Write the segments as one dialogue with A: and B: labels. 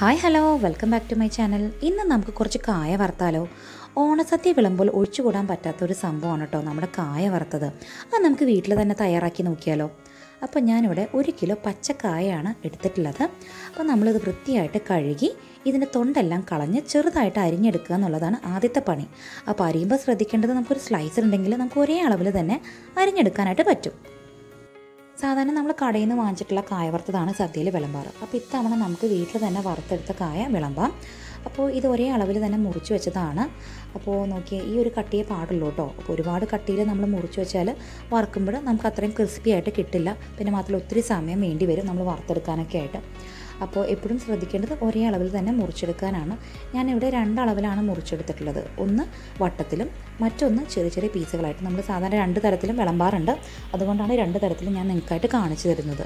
A: hi hello welcome back to my channel ഇന്ന് നമുക്ക് കുറച്ച് കായ വറുത്താലോ ഓണസദ്യ വിളമ്പോൾ ഒഴിച്ചുകൂടാൻ പറ്റാത്ത ഒരു സംഭവമാണ് കേട്ടോ നമ്മുടെ കായ വറുത്തത് അത് നമുക്ക് വീട്ടിൽ തന്നെ തയ്യാറാക്കി നോക്കിയാലോ അപ്പോൾ ഞാനിവിടെ ഒരു കിലോ പച്ചക്കായയാണ് എടുത്തിട്ടുള്ളത് അപ്പോൾ നമ്മളിത് വൃത്തിയായിട്ട് കഴുകി ഇതിൻ്റെ തൊണ്ടെല്ലാം കളഞ്ഞ് ചെറുതായിട്ട് അരിഞ്ഞെടുക്കുക എന്നുള്ളതാണ് ആദ്യത്തെ പണി അപ്പോൾ അരിയുമ്പോൾ ശ്രദ്ധിക്കേണ്ടത് നമുക്കൊരു സ്ലൈസർ ഉണ്ടെങ്കിൽ നമുക്ക് ഒരേ അളവിൽ തന്നെ അരിഞ്ഞെടുക്കാനായിട്ട് പറ്റും സാധാരണ നമ്മൾ കടയിൽ നിന്ന് വാങ്ങിച്ചിട്ടുള്ള കായ വറുത്തതാണ് സദ്യയിൽ വിളമ്പാറ് അപ്പോൾ ഇത്തവണ നമുക്ക് വീട്ടിൽ തന്നെ വറുത്തെടുത്ത കായ വിളമ്പാം അപ്പോൾ ഇത് ഒരേ അളവിൽ തന്നെ മുറിച്ച് വെച്ചതാണ് അപ്പോൾ നോക്കിയേ ഈ ഒരു കട്ടിയെ പാടുള്ളൂ കേട്ടോ അപ്പോൾ ഒരുപാട് കട്ടിയിൽ നമ്മൾ മുറിച്ച് വെച്ചാൽ വറുക്കുമ്പോൾ നമുക്ക് അത്രയും ക്രിസ്പി ആയിട്ട് കിട്ടില്ല പിന്നെ മാത്രമല്ല ഒത്തിരി സമയം വേണ്ടി വരും നമ്മൾ വറുത്തെടുക്കാനൊക്കെ ആയിട്ട് അപ്പോൾ എപ്പോഴും ശ്രദ്ധിക്കേണ്ടത് ഒരേ അളവിൽ തന്നെ മുറിച്ചെടുക്കാനാണ് ഞാനിവിടെ രണ്ടളവിലാണ് മുറിച്ചെടുത്തിട്ടുള്ളത് ഒന്ന് വട്ടത്തിലും മറ്റൊന്ന് ചെറിയ ചെറിയ പീസുകളായിട്ട് നമ്മൾ സാധാരണ രണ്ട് തരത്തിലും വിളമ്പാറുണ്ട് അതുകൊണ്ടാണ് രണ്ട് തരത്തിലും ഞാൻ നിങ്ങൾക്കായിട്ട് കാണിച്ചു തരുന്നത്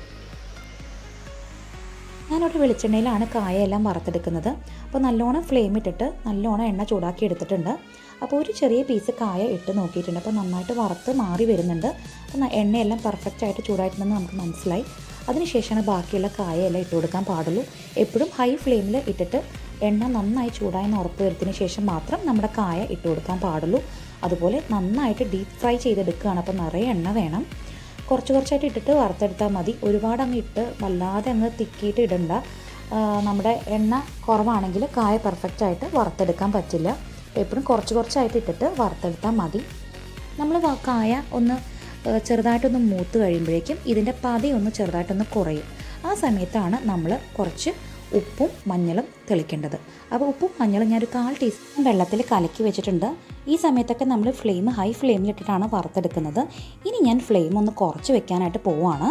A: ഞാനിവിടെ വെളിച്ചെണ്ണയിലാണ് കായയെല്ലാം വറുത്തെടുക്കുന്നത് അപ്പോൾ നല്ലോണം ഫ്ലെയിം ഇട്ടിട്ട് നല്ലോണം എണ്ണ ചൂടാക്കി എടുത്തിട്ടുണ്ട് അപ്പോൾ ഒരു ചെറിയ പീസ് കായ ഇട്ട് നോക്കിയിട്ടുണ്ട് അപ്പോൾ നന്നായിട്ട് വറുത്ത് മാറി വരുന്നുണ്ട് അപ്പോൾ ന- എണ്ണയെല്ലാം പെർഫെക്റ്റ് ആയിട്ട് ചൂടായിട്ടുണ്ടെന്ന് നമുക്ക് മനസ്സിലായി അതിനുശേഷമാണ് ബാക്കിയുള്ള കായയെല്ലാം ഇട്ട് കൊടുക്കാൻ പാടുള്ളൂ എപ്പോഴും ഹൈ ഫ്ലെയിമിൽ ഇട്ടിട്ട് എണ്ണ നന്നായി ചൂടായെന്ന് ഉറപ്പ് വരുത്തിയതിന് ശേഷം മാത്രം നമ്മുടെ കായ ഇട്ട് കൊടുക്കാൻ പാടുള്ളൂ അതുപോലെ നന്നായിട്ട് ഡീപ്പ് ഫ്രൈ ചെയ്തെടുക്കുകയാണ് അപ്പോൾ നിറയെ എണ്ണ വേണം കുറച്ച് കുറച്ചായിട്ട് ഇട്ടിട്ട് വറുത്തെടുത്താൽ മതി ഒരുപാട് അങ്ങ് ഇട്ട് വല്ലാതെ അങ്ങ് തിക്കിയിട്ട് ഇടണ്ട ആ, നമ്മുടെ എണ്ണ കുറവാണെങ്കിൽ കായ പെർഫെക്റ്റ് ആയിട്ട് വറുത്തെടുക്കാൻ പറ്റില്ല എപ്പോഴും കുറച്ച് കുറച്ചായിട്ട് ഇട്ടിട്ട് വറുത്തെടുത്താൽ മതി നമ്മൾ വ- കായ ഒന്ന് ആ, ചെറുതായിട്ടൊന്ന് മൂത്ത് കഴിയുമ്പോഴേക്കും ഇതിൻ്റെ പതി ഒന്ന് ചെറുതായിട്ടൊന്ന് കുറയും ആ സമയത്താണ് നമ്മൾ കുറച്ച് ഉപ്പും മഞ്ഞളും തെളിക്കേണ്ടത് അപ്പോൾ ഉപ്പും മഞ്ഞളും ഞാനൊരു കാൽ ടീസ്പൂൺ വെള്ളത്തിൽ കലക്കി വെച്ചിട്ടുണ്ട് ഈ സമയത്തൊക്കെ നമ്മൾ ഫ്ലെയിം ഹൈ ഫ്ലെയിമിലിട്ടിട്ടാണ് വറുത്തെടുക്കുന്നത് ഇനി ഞാൻ ഫ്ലെയിം ഒന്ന് കുറച്ച് വെക്കാനായിട്ട് പോവാണ്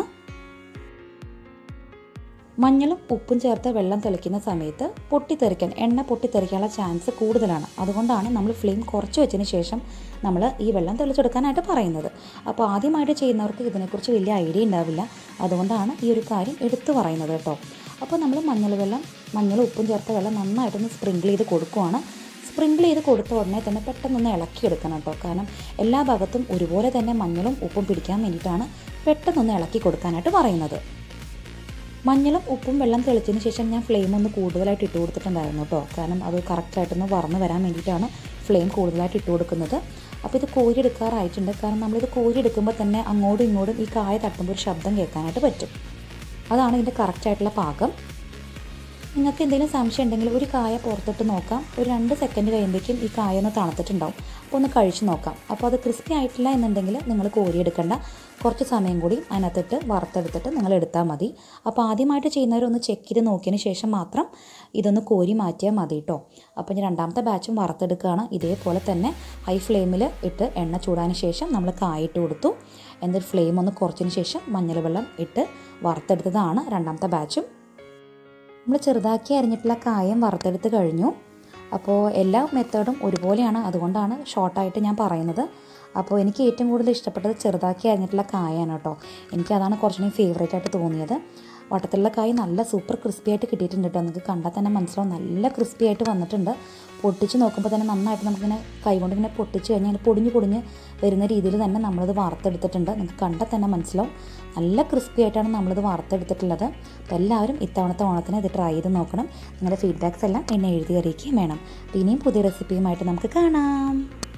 A: മഞ്ഞളും ഉപ്പും ചേർത്ത് വെള്ളം തിളയ്ക്കുന്ന സമയത്ത് പൊട്ടിത്തെറിക്കാൻ എണ്ണ പൊട്ടിത്തെറിക്കാനുള്ള ചാൻസ് കൂടുതലാണ് അതുകൊണ്ടാണ് നമ്മൾ ഫ്ലെയിം കുറച്ച് വെച്ചതിന് ശേഷം നമ്മൾ ഈ വെള്ളം തെളിച്ചെടുക്കാനായിട്ട് പറയുന്നത് അപ്പോൾ ആദ്യമായിട്ട് ചെയ്യുന്നവർക്ക് ഇതിനെക്കുറിച്ച് വലിയ ഐഡിയ ഉണ്ടാവില്ല അതുകൊണ്ടാണ് ഈ ഒരു കാര്യം എടുത്തു പറയുന്നത് കേട്ടോ അപ്പോൾ നമ്മൾ മഞ്ഞൾ വെള്ളം മഞ്ഞളും ഉപ്പും ചേർത്ത വെള്ളം നന്നായിട്ടൊന്ന് സ്പ്രിങ്കിൾ ചെയ്ത് കൊടുക്കുവാണ് സ്പ്രിങ്കിൾ ചെയ്ത് കൊടുത്ത ഉടനെ തന്നെ പെട്ടെന്നൊന്ന് ഇളക്കിയെടുക്കണം കേട്ടോ കാരണം എല്ലാ ഭാഗത്തും ഒരുപോലെ തന്നെ മഞ്ഞളും ഉപ്പും പിടിക്കാൻ വേണ്ടിയിട്ടാണ് പെട്ടെന്നൊന്ന് ഇളക്കി കൊടുക്കാനായിട്ട് പറയുന്നത് മഞ്ഞളും ഉപ്പും വെള്ളം തെളിച്ചതിന് ശേഷം ഞാൻ ഫ്ലെയിം ഒന്ന് കൂടുതലായിട്ട് ഇട്ട് കൊടുത്തിട്ടുണ്ടായിരുന്നു കേട്ടോ കാരണം അത് കറക്റ്റായിട്ടൊന്ന് വറന്ന് വരാൻ വേണ്ടിയിട്ടാണ് ഫ്ലെയിം കൂടുതലായിട്ട് ഇട്ട് കൊടുക്കുന്നത് അപ്പോൾ ഇത് കോരി എടുക്കാറായിട്ടുണ്ട് കാരണം നമ്മളിത് കോരി എടുക്കുമ്പോൾ തന്നെ അങ്ങോട്ടും ഇങ്ങോട്ടും ഈ കായ തട്ടുമ്പോൾ ഒരു ശബ്ദം കേൾക്കാനായിട്ട് പറ്റും അതാണ് ഇതിൻ്റെ കറക്റ്റായിട്ടുള്ള പാകം നിങ്ങൾക്ക് എന്തെങ്കിലും സംശയം ഉണ്ടെങ്കിൽ ഒരു കായ പുറത്തിട്ട് നോക്കാം ഒരു രണ്ട് സെക്കൻഡ് കഴിയുമ്പോഴേക്കും ഈ കായ ഒന്ന് തണുത്തിട്ടുണ്ടാവും അപ്പോൾ ഒന്ന് കഴിച്ച് നോക്കാം അപ്പോൾ അത് ക്രിസ്പി ആയിട്ടില്ല എന്നുണ്ടെങ്കിൽ നിങ്ങൾ കോരിയെടുക്കണ്ട കുറച്ച് സമയം കൂടി അതിനകത്തിട്ട് വറുത്തെടുത്തിട്ട് നിങ്ങൾ എടുത്താൽ മതി അപ്പോൾ ആദ്യമായിട്ട് ചെയ്യുന്നവരൊന്ന് ചെക്ക് ചെയ്ത് നോക്കിയതിന് ശേഷം മാത്രം ഇതൊന്ന് കോരി മാറ്റിയാൽ മതി കേട്ടോ അപ്പോൾ ഞാൻ രണ്ടാമത്തെ ബാച്ചും വറുത്തെടുക്കുകയാണ് ഇതേപോലെ തന്നെ ഹൈ ഫ്ലെയിമിൽ ഇട്ട് എണ്ണ ചൂടാന് ശേഷം നമ്മൾ കായ ഇട്ട് കൊടുത്തു എന്നിട്ട് ഫ്ലെയിം ഒന്ന് കുറച്ചതിന് ശേഷം മഞ്ഞൾ വെള്ളം ഇട്ട് വറുത്തെടുത്തതാണ് രണ്ടാമത്തെ ബാച്ചും നമ്മൾ ചെറുതാക്കി അരിഞ്ഞിട്ടുള്ള കായം വറുത്തെടുത്ത് കഴിഞ്ഞു അപ്പോൾ എല്ലാ മെത്തേഡും ഒരുപോലെയാണ് അതുകൊണ്ടാണ് ഷോർട്ടായിട്ട് ഞാൻ പറയുന്നത് അപ്പോൾ എനിക്ക് ഏറ്റവും കൂടുതൽ ഇഷ്ടപ്പെട്ടത് ചെറുതാക്കി അരിഞ്ഞിട്ടുള്ള കായാണ് കേട്ടോ എനിക്കതാണ് കുറച്ചുകൂടി ഫേവറേറ്റ് ആയിട്ട് തോന്നിയത് വട്ടത്തിലുള്ള കായ് നല്ല സൂപ്പർ ക്രിസ്പി ആയിട്ട് കിട്ടിയിട്ടുണ്ട് കേട്ടോ നിങ്ങൾക്ക് കണ്ടാൽ തന്നെ മനസ്സിലാവും നല്ല ക്രിസ്പി ആയിട്ട് വന്നിട്ടുണ്ട് പൊട്ടിച്ച് നോക്കുമ്പോൾ തന്നെ നന്നായിട്ട് നമുക്കിങ്ങനെ കൈകൊണ്ട് ഇങ്ങനെ പൊട്ടിച്ച് കഴിഞ്ഞാൽ ഇങ്ങനെ പൊടിഞ്ഞ് പൊടിഞ്ഞ് വരുന്ന രീതിയിൽ തന്നെ നമ്മളത് വറുത്തെടുത്തിട്ടുണ്ട് നിങ്ങൾക്ക് കണ്ടാൽ തന്നെ മനസ്സിലാവും നല്ല ക്രിസ്പി ആയിട്ടാണ് നമ്മളിത് വറുത്തെടുത്തിട്ടുള്ളത് അപ്പോൾ എല്ലാവരും ഇത്തവണത്തെ ഓണത്തിന് ഇത് ട്രൈ ചെയ്ത് നോക്കണം നിങ്ങളുടെ ഫീഡ്ബാക്സ് എല്ലാം എന്നെ എഴുതി അറിയിക്കുകയും വേണം അപ്പോൾ ഇനിയും പുതിയ റെസിപ്പിയുമായിട്ട് നമുക്ക് കാണാം